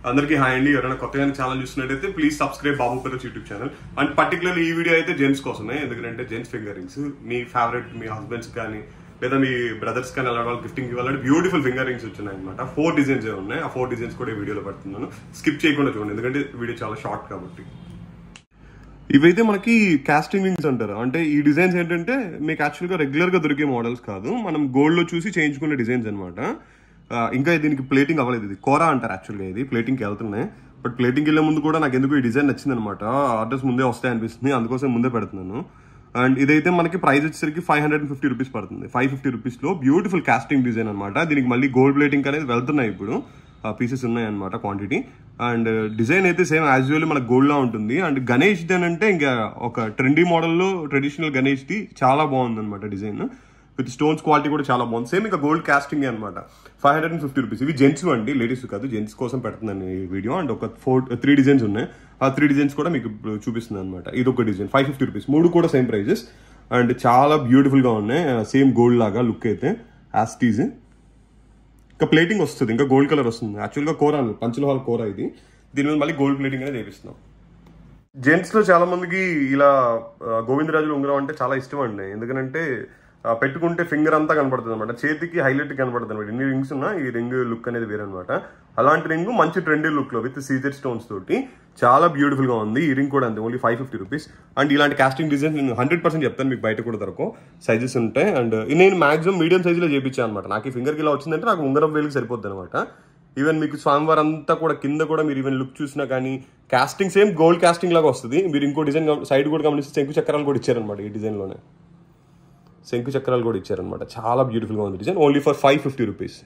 అందరికీ హాయ్ అండి ఎవరైనా కొత్తగా ఛానల్ చూస్తున్నట్టయితే ప్లీజ్ సబ్స్క్రైబ్ బాబు పెరచ్ యూట్యూబ్ ఛానల్ అండ్ పర్టికులర్లీ ఈ వీడియో అయితే జెంట్స్ కోసమే ఎందుకంటే జెంట్స్ ఫింగరింగ్స్ మీ ఫేవరెట్ మీ హస్బెండ్స్ కానీ లేదా మీ బ్రదర్స్ కానీ అలా వాళ్ళు గిఫ్టింగ్ ఇవ్వాలంటే బ్యూటిఫుల్ ఫింగర్ రింగ్స్ వచ్చినాయి అనమాట ఫోర్ డిజైన్స్ ఉన్నాయి ఆ ఫోర్ డిజైన్స్ కూడా ఈ వీడియోలో పెడుతున్నాను స్కిప్ చేయకుండా చూడండి ఎందుకంటే వీడియో చాలా షార్ట్ కాబట్టి ఇవైతే మనకి కాస్టింగ్ రింగ్స్ అంటారు అంటే ఈ డిజైన్స్ ఏంటంటే మీకు యాక్చువల్గా రెగ్యులర్గా దొరికే మోడల్స్ కాదు మనం గోల్డ్లో చూసి చేయించుకునే డిజైన్స్ అనమాట ఇంకా దీనికి ప్లేటింగ్ అవ్వలేదు ఇది కోరా అంటారు యాక్చువల్గా ఇది ప్లేటింగ్కి వెళ్తున్నాయి బట్ ప్లేటింగ్కి వెళ్ళే ముందు కూడా నాకు ఎందుకు ఈ డిజైన్ నచ్చింది అనమాట ఆర్డర్స్ ముందే వస్తాయి అనిపిస్తుంది అందుకోసం ముందే పెడుతున్నాను అండ్ ఇదైతే మనకి ప్రైస్ వచ్చేసరికి five hundred and fifty rupees పడుతుంది ఫైవ్ ఫిఫ్టీ రూపీస్లో బ్యూటిఫుల్ కాస్టింగ్ డిజైన్ అనమాట దీనికి మళ్ళీ గోల్డ్ ప్లేటింగ్ అనేది వెళ్తున్నాయి ఇప్పుడు పీసెస్ ఉన్నాయి అనమాట క్వాంటిటీ అండ్ డిజైన్ అయితే సేమ్ యాజువల్లీ మనకు గోల్డ్ లా ఉంటుంది అండ్ గణేష్ అంటే ఇంకా ఒక ట్రెండీ మోడల్లో ట్రెడిషనల్ గణేష్ ది చాలా బాగుంది అనమాట డిజైన్ విత్ స్టోన్స్ క్వాలిటీ కూడా చాలా బాగుంది సేమ్ ఇంకా గోల్డ్ కాస్టింగ్ అనమాట five hundred and fifty rupees ఇవి జెంట్స్ అండి లేడీస్ కాదు జెంట్స్ కోసం పెడుతున్నాను ఈ వీడియో అండ్ ఒక ఫోర్ త్రీ డిజైన్స్ ఉన్నాయి ఆ త్రీ డిజైన్స్ కూడా మీకు ఇప్పుడు చూపిస్తుంది అనమాట ఇది ఒక డిజైన్ ఫైవ్ ఫిఫ్టీ రూపీస్ మూడు కూడా సేమ్ ప్రైజెస్ అండ్ చాలా బ్యూటిఫుల్ గా ఉన్నాయి సేమ్ గోల్డ్ లాగా లుక్ అయితే యాస్టీజ్ ఇంకా ప్లేటింగ్ వస్తుంది ఇంకా గోల్డ్ కలర్ వస్తుంది యాక్చువల్గా కోర పంచలోహాల కోర ఇది దీని మీద మళ్ళీ గోల్డ్ ప్లేటింగ్ అనేది చేపిస్తున్నాం జెంట్స్ లో చాలా మందికి ఇలా ఆ, గోవిందరాజులు ఉంగరం అంటే చాలా ఇష్టం అండి ఎందుకంటే ఆ, పెట్టుకుంటే ఫింగర్ అంతా కనపడుతుంది అనమాట చేతికి హైలైట్ కనపడుతుంది అనమాట ఎన్ని రింగ్స్ ఉన్నా ఈ రింగ్ లుక్ అనేది వేరే అనమాట అలాంటి రింగ్ మంచి ట్రెండీ లుక్ లో విత్ సీజర్ స్టోన్స్ తోటి చాలా బ్యూటిఫుల్ గా ఉంది ఈ రింగ్ కూడా అంతే only five fifty rupees and ఇలాంటి కాస్టింగ్ డిజైన్స్ నేను హండ్రెడ్ పర్సెంట్ చెప్తాను మీకు బయట కూడా దొరకవు సైజెస్ ఉంటాయి అండ్ నేను మాక్సిమం మీడియం సైజులో చేయించాను అనమాట నాకు ఈ ఫింగర్కి ఇలా వచ్చిందంటే నాకు ఉంగరం వేలికి సరిపోద్ది అనమాట ఈవెన్ మీకు స్వామివార్ అంతా కూడా కింద కూడా మీరు ఈవెన్ లుక్ చూసినా కానీ కాస్టింగ్ సేమ్ గోల్డ్ కాస్టింగ్ లాగా వస్తుంది మీరు ఇంకో డిజైన్ సైడ్ కూడా గమనిస్తే శంకు చక్రాలు కూడా ఇచ్చారనమాట ఈ డిజైన్ లోనే శంకు చక్రాలు కూడా ఇచ్చారనమాట చాలా బ్యూటిఫుల్ గా ఉంది design only for five fifty rupees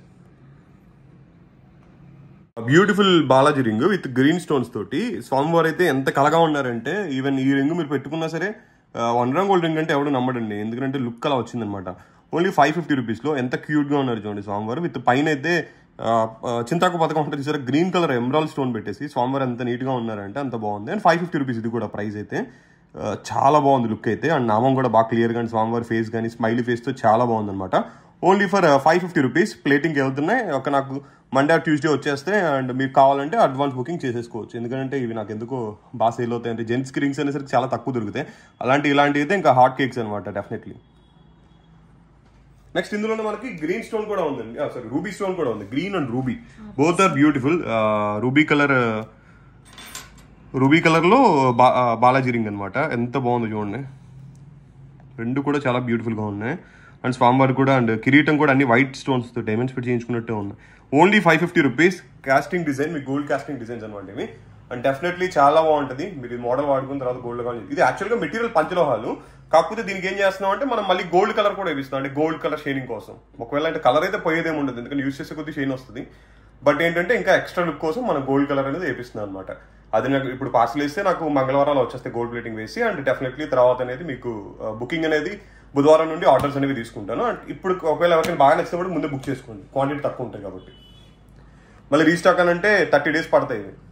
beautiful Balaji ring with green stones తోటి స్వామివారు అయితే ఎంత కలగా ఉన్నారంటే ఈవెన్ ఈ రింగ్ మీరు పెట్టుకున్నా సరే వన్ గ్రామ్ గోల్డ్ రింగ్ అంటే ఎవడు నమ్మడండి ఎందుకంటే లుక్ అలా వచ్చిందనమాట ఓన్లీ ఫైవ్ ఫిఫ్టీ రూపీస్లో ఎంత క్యూట్గా ఉన్నారు చూడండి స్వామివారు విత్ పైన అయితే ఆ, ఆ, చింతాకు పథకం ఉంటుంది చూసారా గ్రీన్ కలర్ ఎమరాల్ స్టోన్ పెట్టేసి స్వామివారు ఎంత నీట్గా ఉన్నారంటే అంత బాగుంది అండ్ ఫైవ్ ఫిఫ్టీ రూపీస్ ఇది కూడా ప్రైస్ అయితే ఆ, చాలా బాగుంది లుక్ అయితే అండ్ నామం కూడా బాగా క్లియర్ కానీ స్వామివారి ఫేస్ కానీ స్మైలీ ఫేస్తో చాలా బాగుంది అనమాట only for five fifty rupees ప్లేటింగ్కి వెళ్తున్నాయి ఒక నాకు మండే ట్యూస్డే వచ్చేస్తే అండ్ మీకు కావాలంటే అడ్వాన్స్ బుకింగ్ చేసేసుకోవచ్చు ఎందుకంటే ఇవి నాకు ఎందుకో బాగా సేల్ అవుతాయి అంటే జెంట్స్ రింగ్స్ అనేసరికి చాలా తక్కువ దొరుకుతాయి అలాంటి ఇలాంటి అయితే ఇంకా హాట్ కేక్స్ అనమాట డెఫినెట్లీ నెక్స్ట్ ఇందులోనే మనకి గ్రీన్ స్టోన్ కూడా ఉందండి సారీ రూబీ స్టోన్ కూడా ఉంది green and ruby both are beautiful ruby colour ruby కలర్లో బా ఆ, బాలాజీ రింగ్ అనమాట ఎంత బాగుందో చూడండి రెండు కూడా చాలా బ్యూటిఫుల్గా ఉన్నాయి అండ్ స్వామివారి కూడా అండ్ కిరీటం కూడా అన్ని వైట్ స్టోన్స్ తో డైమండ్స్ పెట్టి చేయించుకున్నట్టే ఉన్నాయి only five fifty rupees casting design మీ గోల్డ్ కాస్టింగ్ డిజైన్స్ అనమాట ఇవి అండ్ డెఫినెట్లీ చాలా బాగుంటుంది మీరు ఈ మోడల్ వాడుకున్న తర్వాత గోల్డ్ కావాలి ఇది యాక్చువల్గా మెటీరియల్ పంచలోహాలు కాకపోతే దీనికి ఏం చేస్తున్నాం అంటే మనం మళ్ళీ గోల్డ్ కలర్ కూడా వేపిస్తున్నాం అంటే గోల్డ్ కలర్ షైనింగ్ కోసం ఒకవేళ అంటే కలర్ అయితే పోయేదేమి ఉండదు ఎందుకంటే యూస్ చేసే కొద్ది షైన్ వస్తుంది బట్ ఏంటంటే ఇంకా ఎక్స్ట్రా లుక్ కోసం మనం గోల్డ్ కలర్ అనేది వేపిస్తున్నాం అనమాట అది నాకు ఇప్పుడు పార్సల్ వేస్తే నాకు మంగళవారాలు వచ్చేస్తే గోల్డ్ ప్లేటింగ్ వేసి అండ్ డెఫినెట్లీ తర్వాత అనేది మీకు బుకింగ్ అనేది బుధవారం నుండి ఆర్డర్స్ అనేవి తీసుకుంటాను అండ్ ఇప్పుడు ఒకవేళ ఎవరికైనా బాగా నచ్చినప్పుడు ముందే బుక్ చేసుకోండి క్వాంటిటీ తక్కువ ఉంటాయి కాబట్టి మళ్ళీ రీస్టాక్ అని అంటే థర్టీ డేస్ పడతాయి ఇవి